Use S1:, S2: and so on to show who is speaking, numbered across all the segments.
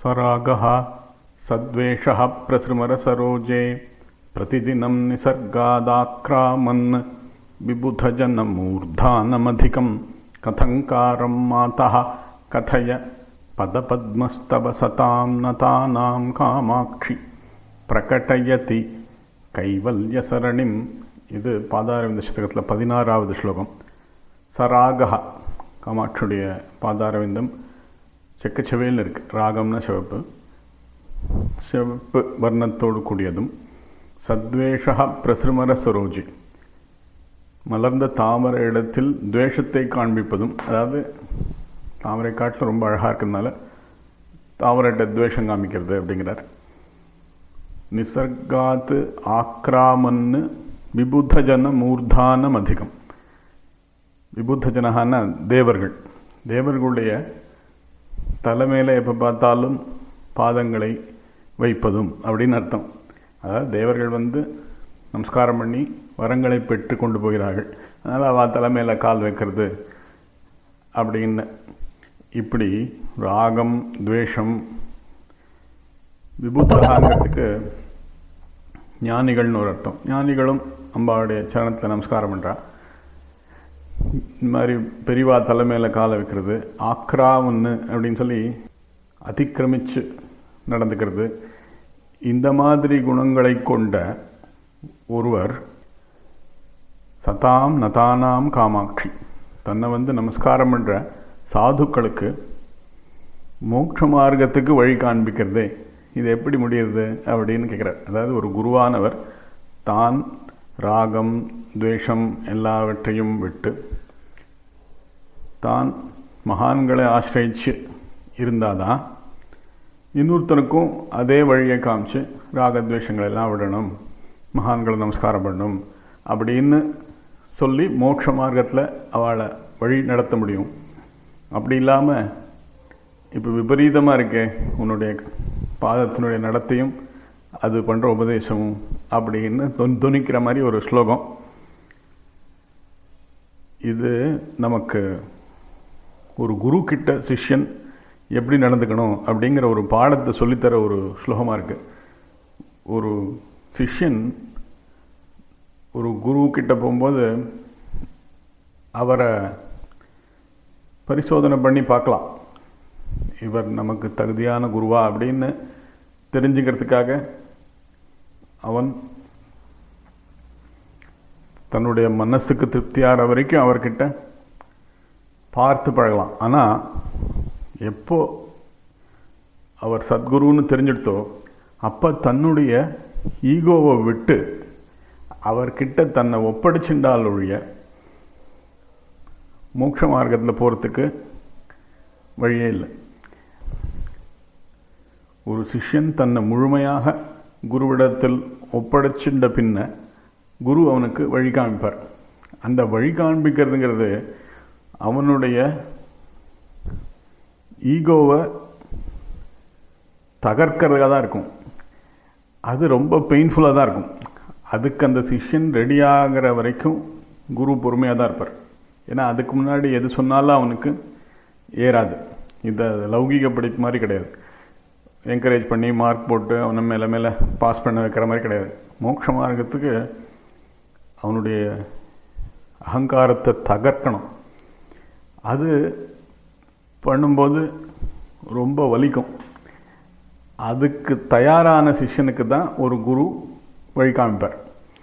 S1: सरागः सद्वेषः प्रसृमरसरोजे प्रतिदिनं निसर्गादाक्रामन् विबुधजनमूर्धानमधिकं कथङ्कारं मातः कथय पदपद्मस्तव सतां नतानां कामाक्षि பிரகடயதி கைவல்யசரணிம் இது பாதாரவிந்த சதகத்தில் பதினாறாவது ஸ்லோகம் சராகா காமாட்சியுடைய பாதாரவிந்தம் செக்கச்செவேல்னு இருக்கு ராகம்னா சிவப்பு சிவப்பு வர்ணத்தோடு கூடியதும் சத்வேஷா பிரசிருமர சரோஜி மலர்ந்த தாமரை இடத்தில் துவேஷத்தை காண்பிப்பதும் அதாவது தாமரை காட்டில் ரொம்ப அழகாக இருக்கிறதுனால தாமரைட்ட துவேஷம் காமிக்கிறது அப்படிங்கிறார் நிசர்காத்து ஆக்ராமன்னு விபுத்தஜன மூர்தானம் அதிகம் விபுத்தஜனகான தேவர்கள் தேவர்களுடைய தலைமையில் எப்போ பார்த்தாலும் பாதங்களை வைப்பதும் அப்படின்னு அர்த்தம் அதாவது தேவர்கள் வந்து நமஸ்காரம் பண்ணி வரங்களை பெற்று கொண்டு போகிறார்கள் அதனால் அவள் தலைமையில் கால் வைக்கிறது அப்படின்னு இப்படி ராகம் துவேஷம் விபுத்தகாங்கிறதுக்கு ஞானிகள்னு ஒரு அர்த்தம் ஞானிகளும் அம்பாவுடைய சரணத்தில் நமஸ்காரம் பண்ணுறா இந்த மாதிரி பெரிவா தலைமையில் காலை வைக்கிறது ஆக்ராவுன்னு அப்படின்னு சொல்லி அதிக்கிரமிச்சு நடந்துக்கிறது இந்த மாதிரி குணங்களை கொண்ட ஒருவர் சதாம் நதானாம் காமாட்சி தன்னை வந்து நமஸ்காரம் பண்ணுற சாதுக்களுக்கு மோட்ச மார்க்கத்துக்கு வழி காண்பிக்கிறதே இது எப்படி முடியுது அப்படின்னு கேட்குறார் அதாவது ஒரு குருவானவர் தான் ராகம் துவேஷம் எல்லாவற்றையும் விட்டு தான் மகான்களை ஆசிரியிச்சு இருந்தாதான் இன்னொருத்தனுக்கும் அதே வழியை காமிச்சு ராகத்வேஷங்கள் எல்லாம் விடணும் மகான்களை நமஸ்காரம் பண்ணணும் அப்படின்னு சொல்லி மோட்ச மார்க்கத்தில் அவளை வழி நடத்த முடியும் அப்படி இல்லாமல் இப்போ விபரீதமாக இருக்கே உன்னுடைய பாதத்தினுடைய நடத்தையும் அது பண்ணுற உபதேசமும் அப்படின்னு துணிக்கிற மாதிரி ஒரு ஸ்லோகம் இது நமக்கு ஒரு குரு கிட்ட சிஷ்யன் எப்படி நடந்துக்கணும் அப்படிங்கிற ஒரு பாடத்தை சொல்லித்தர ஒரு ஸ்லோகமாக இருக்கு ஒரு சிஷ்யன் ஒரு குரு கிட்ட போகும்போது அவரை பரிசோதனை பண்ணி பார்க்கலாம் இவர் நமக்கு தகுதியான குருவா அப்படின்னு தெரிஞ்சுக்கிறதுக்காக அவன் தன்னுடைய மனசுக்கு திருப்தியாகிற வரைக்கும் அவர்கிட்ட பார்த்து பழகலாம் ஆனால் எப்போ அவர் சத்குருன்னு தெரிஞ்சிடுத்தோ அப்போ தன்னுடைய ஈகோவை விட்டு அவர்கிட்ட தன்னை ஒப்படைச்சுண்டால் ஒழிய மோட்ச மார்க்கத்தில் போகிறதுக்கு வழியே இல்லை ஒரு சிஷ்யன் தன்னை முழுமையாக குருவிடத்தில் ஒப்படைச்சின்ற பின்ன குரு அவனுக்கு வழி காமிப்பார் அந்த வழி காண்பிக்கிறதுங்கிறது அவனுடைய ஈகோவை தகர்க்கிறதாக தான் இருக்கும் அது ரொம்ப பெயின்ஃபுல்லாக தான் இருக்கும் அதுக்கு அந்த சிஷ்யன் ரெடி ஆகிற வரைக்கும் குரு பொறுமையாக தான் இருப்பார் ஏன்னா அதுக்கு முன்னாடி எது சொன்னாலும் அவனுக்கு ஏறாது இந்த லௌகீக படிப்பு மாதிரி கிடையாது என்கரேஜ் பண்ணி மார்க் போட்டு அவனை மேலே மேலே பாஸ் பண்ண வைக்கிற மாதிரி கிடையாது மோட்ச மார்க்கத்துக்கு அவனுடைய அகங்காரத்தை தகர்க்கணும் அது பண்ணும்போது ரொம்ப வலிக்கும் அதுக்கு தயாரான சிஷ்யனுக்கு தான் ஒரு குரு வழி காமிப்பார்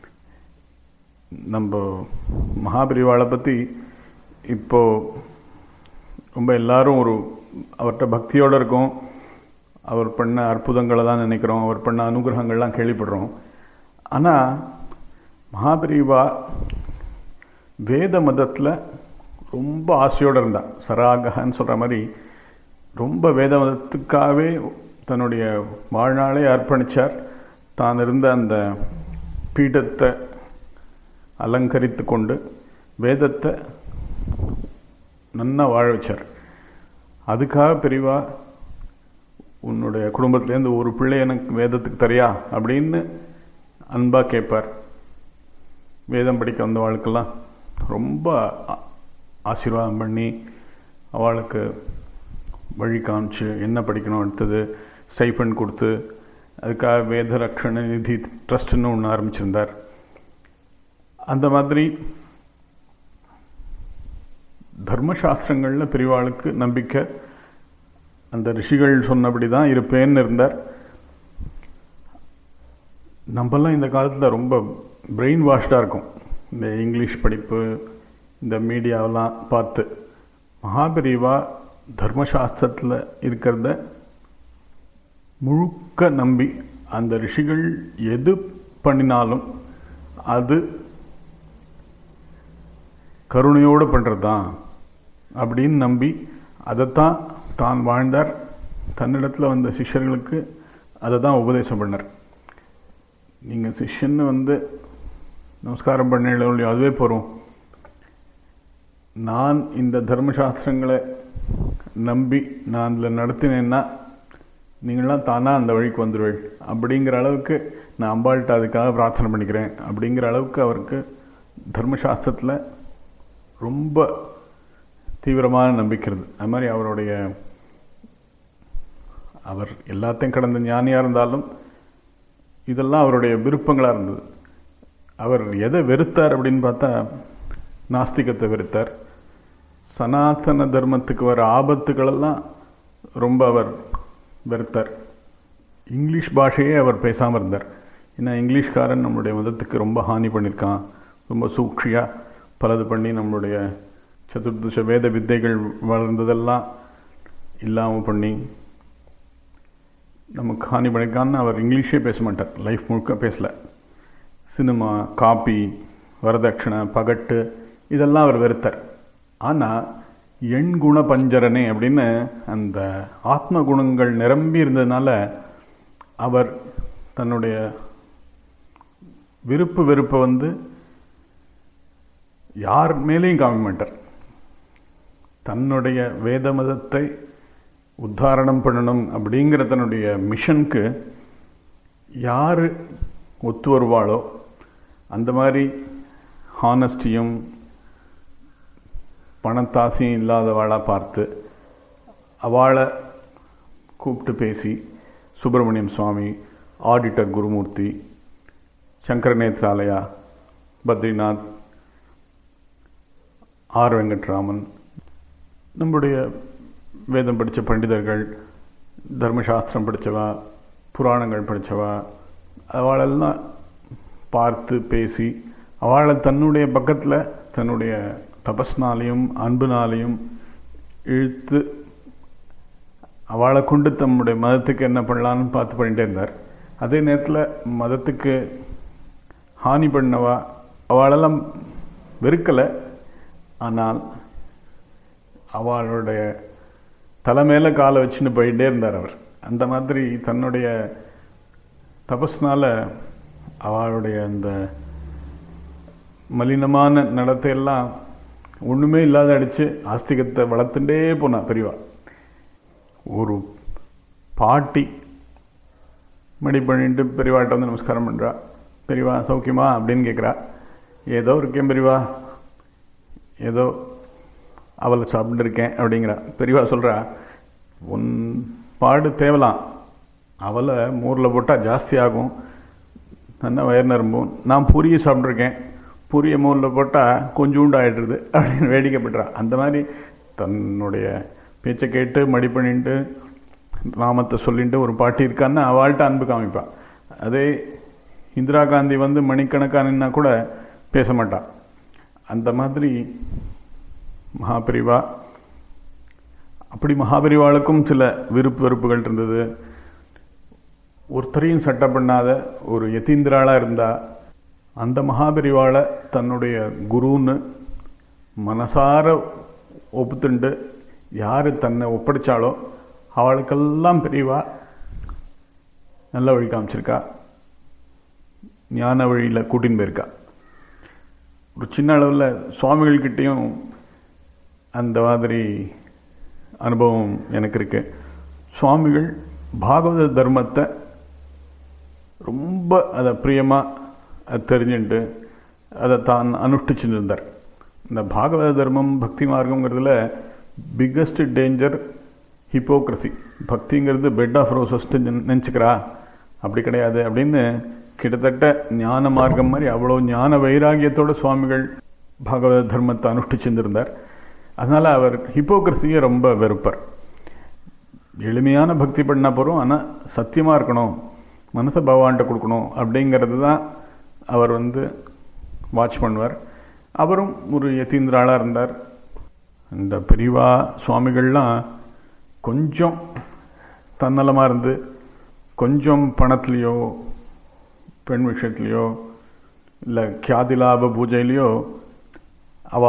S1: நம்ம மகாபிரிவாளை பற்றி இப்போ ரொம்ப எல்லாரும் ஒரு அவர்கிட்ட பக்தியோடு இருக்கும் அவர் பண்ண அற்புதங்களை தான் நினைக்கிறோம் அவர் பண்ண அனுகிரகங்கள்லாம் கேள்விப்படுறோம் ஆனால் மகாபிரிவா வேத மதத்தில் ரொம்ப ஆசையோடு இருந்தான் சராகன்னு சொல்கிற மாதிரி ரொம்ப வேத மதத்துக்காகவே தன்னுடைய வாழ்நாளே அர்ப்பணித்தார் தான் இருந்த அந்த பீடத்தை அலங்கரித்து கொண்டு வேதத்தை நன்னா வாழ வச்சார் அதுக்காக பெரியவா உன்னுடைய குடும்பத்திலேருந்து ஒரு பிள்ளை எனக்கு வேதத்துக்கு தரியா அப்படின்னு அன்பாக கேட்பார் வேதம் படிக்க வந்த வாழ்க்கெல்லாம் ரொம்ப ஆசீர்வாதம் பண்ணி அவளுக்கு வழி காமிச்சு என்ன படிக்கணும் அடுத்தது ஸ்டைஃபண்ட் கொடுத்து அதுக்காக வேத ரக்ஷண நிதி ட்ரஸ்ட்னு ஒன்று ஆரம்பிச்சிருந்தார் அந்த மாதிரி தர்மசாஸ்திரங்களில் பெரியவாளுக்கு நம்பிக்கை அந்த ரிஷிகள் சொன்னபடி தான் இருப்பேன்னு இருந்தார் நம்மெல்லாம் இந்த காலத்தில் ரொம்ப பிரெயின் வாஷ்டாக இருக்கும் இந்த இங்கிலீஷ் படிப்பு இந்த மீடியாவெல்லாம் பார்த்து மகாபெரிவா தர்மசாஸ்திரத்தில் இருக்கிறத முழுக்க நம்பி அந்த ரிஷிகள் எது பண்ணினாலும் அது கருணையோடு பண்ணுறது தான் அப்படின்னு நம்பி அதைத்தான் தான் வாழ்ந்தார் தன்னிடத்தில் வந்த சிஷ்யர்களுக்கு அதை தான் உபதேசம் பண்ணார் நீங்கள் சிஷ்யன்னு வந்து நமஸ்காரம் பண்ணல இல்லையோ அதுவே போகிறோம் நான் இந்த தர்மசாஸ்திரங்களை நம்பி நான் அதில் நடத்தினேன்னா நீங்களாம் தானாக அந்த வழிக்கு வந்துடுவேள் அப்படிங்கிற அளவுக்கு நான் அம்பாள்கிட்ட அதுக்காக பிரார்த்தனை பண்ணிக்கிறேன் அப்படிங்கிற அளவுக்கு அவருக்கு தர்மசாஸ்திரத்தில் ரொம்ப தீவிரமான நம்பிக்கிறது அது மாதிரி அவருடைய அவர் எல்லாத்தையும் கடந்த ஞானியாக இருந்தாலும் இதெல்லாம் அவருடைய விருப்பங்களாக இருந்தது அவர் எதை வெறுத்தார் அப்படின்னு பார்த்தா நாஸ்திகத்தை வெறுத்தார் சனாதன தர்மத்துக்கு வர ஆபத்துகளெல்லாம் ரொம்ப அவர் வெறுத்தார் இங்கிலீஷ் பாஷையே அவர் பேசாமல் இருந்தார் ஏன்னா இங்கிலீஷ்காரன் நம்மளுடைய மதத்துக்கு ரொம்ப ஹானி பண்ணியிருக்கான் ரொம்ப சூழ்ச்சியாக பலது பண்ணி நம்மளுடைய சதுர்தச வேத வித்தைகள் வளர்ந்ததெல்லாம் இல்லாமல் பண்ணி நமக்கு ஹானி பண்ணியிருக்கான்னு அவர் இங்கிலீஷே பேச மாட்டார் லைஃப் முழுக்க பேசல சினிமா காப்பி வரதட்சணை பகட்டு இதெல்லாம் அவர் வெறுத்தார் ஆனால் எண் குண பஞ்சரனே அப்படின்னு அந்த ஆத்ம குணங்கள் நிரம்பி இருந்ததுனால அவர் தன்னுடைய விருப்பு வெறுப்பை வந்து யார் மேலேயும் காமிக்க மாட்டார் தன்னுடைய வேத மதத்தை உத்தாரணம் பண்ணணும் அப்படிங்கிற தன்னுடைய மிஷனுக்கு யார் ஒத்து வருவாளோ அந்த மாதிரி ஹானஸ்டியும் பணத்தாசையும் இல்லாதவாளாக பார்த்து அவளை கூப்பிட்டு பேசி சுப்பிரமணியம் சுவாமி ஆடிட்டர் குருமூர்த்தி சங்கரநேத்ராலயா பத்ரிநாத் ஆர் வெங்கட்ராமன் நம்முடைய வேதம் படித்த பண்டிதர்கள் தர்மசாஸ்திரம் படித்தவா புராணங்கள் படித்தவா அவளெல்லாம் பார்த்து பேசி அவளை தன்னுடைய பக்கத்தில் தன்னுடைய தபஸ்னாலையும் அன்புனாலையும் இழுத்து அவளை கொண்டு தம்முடைய மதத்துக்கு என்ன பண்ணலான்னு பார்த்து பண்ணிட்டே இருந்தார் அதே நேரத்தில் மதத்துக்கு ஹானி பண்ணவா அவளெல்லாம் வெறுக்கலை ஆனால் அவளுடைய தலைமையில காலை வச்சுன்னு போயிட்டே இருந்தார் அவர் அந்த மாதிரி தன்னுடைய தபஸ்னால அவளுடைய அந்த மலினமான நடத்தையெல்லாம் ஒன்றுமே இல்லாத அடித்து ஆஸ்திகத்தை வளர்த்துட்டே போனா பெரியவா ஒரு பாட்டி மடி பண்ணிட்டு பெரியவாட்ட வந்து நமஸ்காரம் பண்ணுறா பெரியவா சௌக்கியமா அப்படின்னு கேட்குறா ஏதோ இருக்கேன் பெரியவா ஏதோ அவளை சாப்பிட்டு இருக்கேன் அப்படிங்கிறா பெரியவா சொல்கிறா உன் பாடு தேவலாம் அவளை மோரில் போட்டால் ஜாஸ்தி ஆகும் நல்லா வயர் நரம்பும் நான் பூரியை சாப்பிட்ருக்கேன் பூரியை மோரில் போட்டால் கொஞ்சோண்டு ஆகிடுறது அப்படின்னு வேடிக்கைப்படுறா அந்த மாதிரி தன்னுடைய பேச்சை கேட்டு மடி பண்ணிட்டு நாமத்தை சொல்லிட்டு ஒரு பாட்டி இருக்கான்னு அவள்கிட்ட அன்பு காமிப்பான் அதே இந்திரா காந்தி வந்து மணிக்கணக்கானா கூட பேச மாட்டான் அந்த மாதிரி மகாபிரிவா அப்படி மகாபரிவாளுக்கும் சில விருப்பு வெறுப்புகள் இருந்தது ஒருத்தரையும் சட்டை பண்ணாத ஒரு யதீந்திராளாக இருந்தா அந்த மகாபரிவாளை தன்னுடைய குருன்னு மனசார ஒப்புத்துண்டு யார் தன்னை ஒப்படைச்சாலோ அவளுக்கெல்லாம் பெரியவா நல்ல வழி காமிச்சிருக்கா ஞான வழியில் கூட்டின்னு போயிருக்கா ஒரு சின்ன அளவில் சுவாமிகள்கிட்டையும் அந்த மாதிரி அனுபவம் எனக்கு இருக்கு சுவாமிகள் பாகவத தர்மத்தை ரொம்ப அதை பிரியமாக அதை தெரிஞ்சுட்டு அதை தான் அனுஷ்டிச்சுட்டு இருந்தார் இந்த பாகவத தர்மம் பக்தி மார்க்கங்கிறதுல பிக்கஸ்ட் டேஞ்சர் ஹிப்போக்ரசி பக்திங்கிறது பெட் ஆஃப் ரோசஸ்ட்டு நினச்சிக்கிறா அப்படி கிடையாது அப்படின்னு கிட்டத்தட்ட ஞான மார்க்கம் மாதிரி அவ்வளோ ஞான வைராகியத்தோட சுவாமிகள் பாகவத தர்மத்தை அனுஷ்டிச்சிருந்திருந்தார் அதனால் அவர் ஹிப்போக்ரஸியை ரொம்ப வெறுப்பார் எளிமையான பக்தி பண்ண போகிறோம் ஆனால் சத்தியமாக இருக்கணும் மனசை பகவான்கிட்ட கொடுக்கணும் அப்படிங்கிறது தான் அவர் வந்து வாட்ச் பண்ணுவார் அவரும் ஒரு யதீந்திராளாக இருந்தார் இந்த பெரியவா சுவாமிகள்லாம் கொஞ்சம் தன்னலமாக இருந்து கொஞ்சம் பணத்துலேயோ பெண் விஷயத்துலையோ இல்லை கியாதிலாப பூஜையிலையோ அவ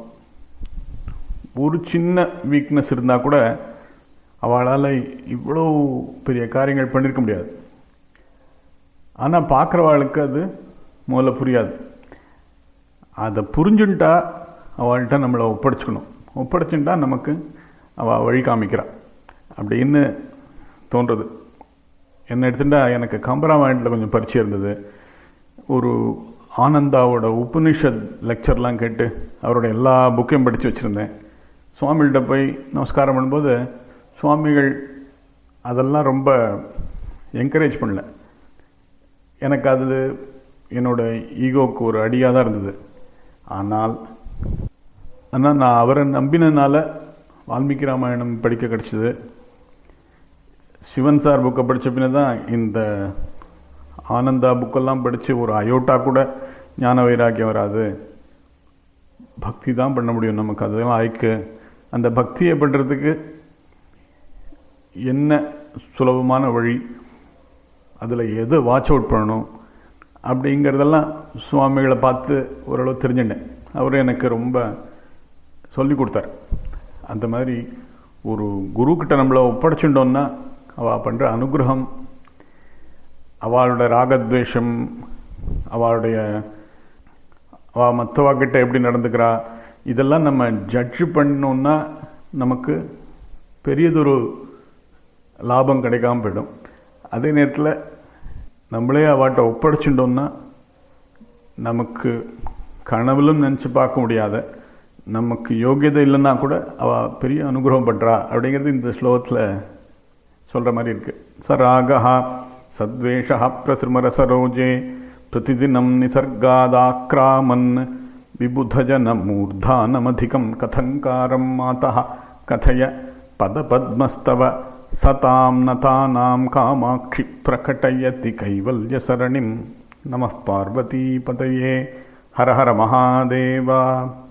S1: ஒரு சின்ன வீக்னஸ் இருந்தால் கூட அவளால் இவ்வளோ பெரிய காரியங்கள் பண்ணியிருக்க முடியாது ஆனால் பார்க்குறவாளுக்கு அது முதல்ல புரியாது அதை புரிஞ்சுட்டா அவள்கிட்ட நம்மளை ஒப்படைச்சுக்கணும் ஒப்படைச்சுட்டா நமக்கு அவள் வழி காமிக்கிறாள் அப்படின்னு தோன்றுறது என்ன எடுத்துட்டா எனக்கு கம்பராமாயணத்தில் கொஞ்சம் பரிச்சயம் இருந்தது ஒரு ஆனந்தாவோட உபனிஷத் லெக்சர்லாம் கேட்டு அவரோட எல்லா புக்கையும் படித்து வச்சுருந்தேன் சுவாமிகிட்ட போய் நமஸ்காரம் பண்ணும்போது சுவாமிகள் அதெல்லாம் ரொம்ப என்கரேஜ் பண்ணல எனக்கு அது என்னோட ஈகோவுக்கு ஒரு அடியாக தான் இருந்தது ஆனால் ஆனால் நான் அவரை நம்பினதுனால வால்மீகி ராமாயணம் படிக்க கிடச்சிது சிவன் சார் புக்கை படித்த பின்ன தான் இந்த ஆனந்தா புக்கெல்லாம் படித்து ஒரு அயோட்டா கூட ஞான வைராக்கியம் வராது பக்தி தான் பண்ண முடியும் நமக்கு அதெல்லாம் ஐக்கு அந்த பக்தியை பண்ணுறதுக்கு என்ன சுலபமான வழி அதில் எது வாட்ச் அவுட் பண்ணணும் அப்படிங்கிறதெல்லாம் சுவாமிகளை பார்த்து ஓரளவு தெரிஞ்சுட்டேன் அவர் எனக்கு ரொம்ப சொல்லி கொடுத்தார் அந்த மாதிரி ஒரு குருக்கிட்ட நம்மளை ஒப்படைச்சுட்டோம்னா அவள் பண்ணுற அனுகிரகம் அவளோட ராகத்வேஷம் அவளுடைய அவள் மற்றவாக்கிட்ட எப்படி நடந்துக்கிறா இதெல்லாம் நம்ம ஜட்ஜு பண்ணோம்னா நமக்கு பெரியதொரு லாபம் கிடைக்காம போயிடும் அதே நேரத்தில் நம்மளே அவாட்ட ஒப்படைச்சுட்டோம்னா நமக்கு கனவுலும் நினச்சி பார்க்க முடியாத நமக்கு யோகியதை இல்லைன்னா கூட அவள் பெரிய அனுகிரகம் பண்ணுறா அப்படிங்கிறது இந்த ஸ்லோகத்தில் சொல்கிற மாதிரி இருக்கு சராகா சத்வேஷா பிரசிமர சரோஜே பிரதிதினம் நிசர்காதாக்ராமன் விபுதஜனமூர்தானமதிகம் கதங்காரம் மாதா கதய பதபத்மஸ்தவ சதாம் நதானாம் காமாட்சி பிரகடயதி கைவல்யசரணிம் நம பார்வதீபதயே ஹர ஹர மகாதேவா